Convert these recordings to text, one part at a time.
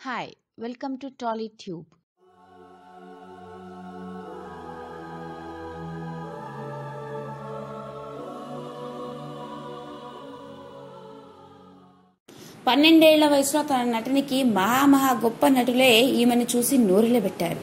Hi, welcome to TollyTube. పన్నెండేళ్ల వయసులో తన నటనకి మహామహా గొప్ప నటులే ఈమెను చూసి నోరిలబెట్టారు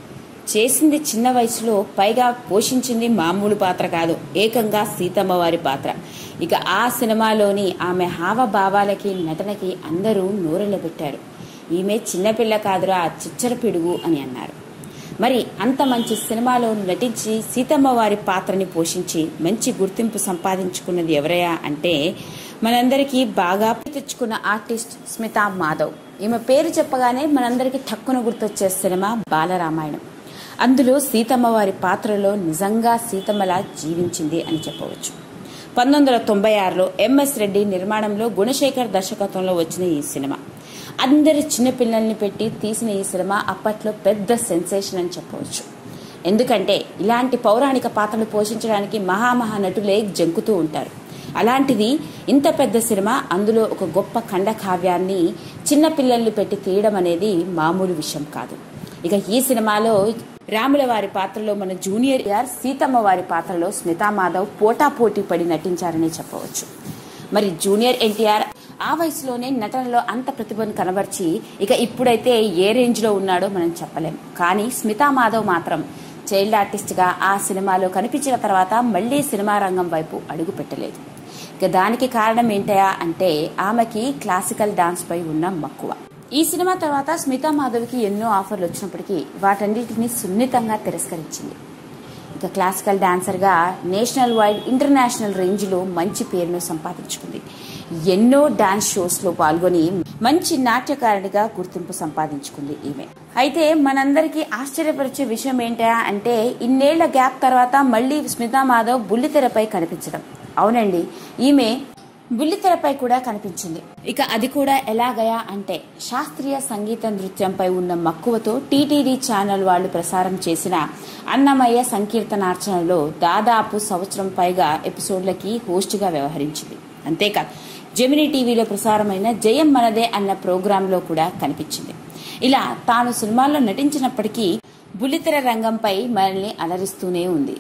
చేసింది చిన్న వయసులో పైగా పోషించింది మామూలు పాత్ర కాదు ఏకంగా సీతమ్మ వారి పాత్ర ఇక ఆ సినిమాలోని ఆమె హావభావాలకి నటనకి అందరూ నోరెళ్ళబెట్టారు ఈమె చిన్నపిల్ల కాదురా చిచ్చర పిడుగు అని అన్నారు మరి అంత మంచి సినిమాలో నటించి సీతమ్మ వారి పాత్రని పోషించి మంచి గుర్తింపు సంపాదించుకున్నది ఎవరయ్యా అంటే మనందరికీ బాగా తెచ్చుకున్న ఆర్టిస్ట్ స్మితా మాధవ్ ఈమె పేరు చెప్పగానే మనందరికీ తక్కువ గుర్తొచ్చే సినిమా బాలరామాయణం అందులో సీతమ్మ వారి పాత్రలో నిజంగా సీతమ్మలా జీవించింది అని చెప్పవచ్చు పంతొమ్మిది వందల తొంభై ఆరులో ఎంఎస్ రెడ్డి నిర్మాణంలో గుణశేఖర్ దర్శకత్వంలో వచ్చిన ఈ సినిమా అందరి చిన్నపిల్లల్ని పెట్టి తీసిన ఈ సినిమా అప్పట్లో పెద్ద సెన్సేషన్ అని చెప్పవచ్చు ఎందుకంటే ఇలాంటి పౌరాణిక పాత్రలు పోషించడానికి మహామహా నటులే జంకుతూ ఉంటారు అలాంటిది ఇంత పెద్ద సినిమా అందులో ఒక గొప్ప ఖండ కావ్యాన్ని చిన్న పిల్లల్ని పెట్టి తీయడం అనేది మామూలు విషయం కాదు ఇక ఈ సినిమాలో రాముల వారి పాత్రలో మన జూనియర్ యార్ సీతమ్మ వారి పాత్రలో స్మితా మాధవ్ పోటాపోటీ పడి నటించారని చెప్పవచ్చు మరి జూనియర్ ఎన్టీఆర్ ఆ వయసులోనే నటనలో అంత ప్రతిభను కనబర్చి ఇక ఇప్పుడైతే ఏ రేంజ్ లో ఉన్నాడో మనం చెప్పలేం కానీ స్మితా మాధవ్ మాత్రం చైల్డ్ ఆర్టిస్ట్ గా ఆ సినిమాలో కనిపించిన తర్వాత మళ్లీ సినిమా రంగం వైపు అడుగు పెట్టలేదు ఇక దానికి కారణం ఏంటయా అంటే ఆమెకి క్లాసికల్ డాన్స్ పై ఉన్న మక్కువ ఈ సినిమా తర్వాత స్మితా మాధవ్కి ఎన్నో ఆఫర్లు వచ్చినప్పటికీ వాటన్నిటిని సున్నితంగా తిరస్కరించింది ఇక క్లాసికల్ డాన్సర్గా నేషనల్ వైడ్ ఇంటర్నేషనల్ రేంజ్లో మంచి పేరును సంపాదించుకుంది ఎన్నో డాన్స్ షోస్లో పాల్గొని మంచి నాట్యకారుడిగా గుర్తింపు సంపాదించుకుంది ఈమె అయితే మనందరికీ ఆశ్చర్యపరిచే విషయం ఏంటా అంటే ఇన్నేళ్ల గ్యాప్ తర్వాత మళ్ళీ స్మితా మాధవ్ బుల్లితెరపై కనిపించడం అవునండి ఈమె బుల్లితెరపై కూడా కనిపించింది ఇక అది కూడా ఎలాగయా అంటే శాస్త్రీయ సంగీత నృత్యంపై ఉన్న మక్కువతో టీటీడీ ఛానల్ వాళ్ళు ప్రసారం చేసిన అన్నమయ్య సంకీర్తనార్చనలో దాదాపు సంవత్సరం పైగా ఎపిసోడ్లకి హోస్ట్గా వ్యవహరించింది అంతేకాదు జెమినీ టీవీలో ప్రసారమైన జయం మనదే అన్న ప్రోగ్రాంలో కూడా కనిపించింది ఇలా తాను సినిమాల్లో నటించినప్పటికీ బుల్లితెర రంగంపై మనల్ని అలరిస్తూనే ఉంది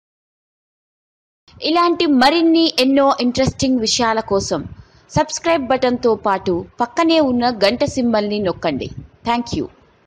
ఇలాంటి మరిన్ని ఎన్నో ఇంట్రెస్టింగ్ విషయాల కోసం సబ్స్క్రైబ్ బటన్తో పాటు పక్కనే ఉన్న గంట సింబల్ని నొక్కండి థ్యాంక్ యూ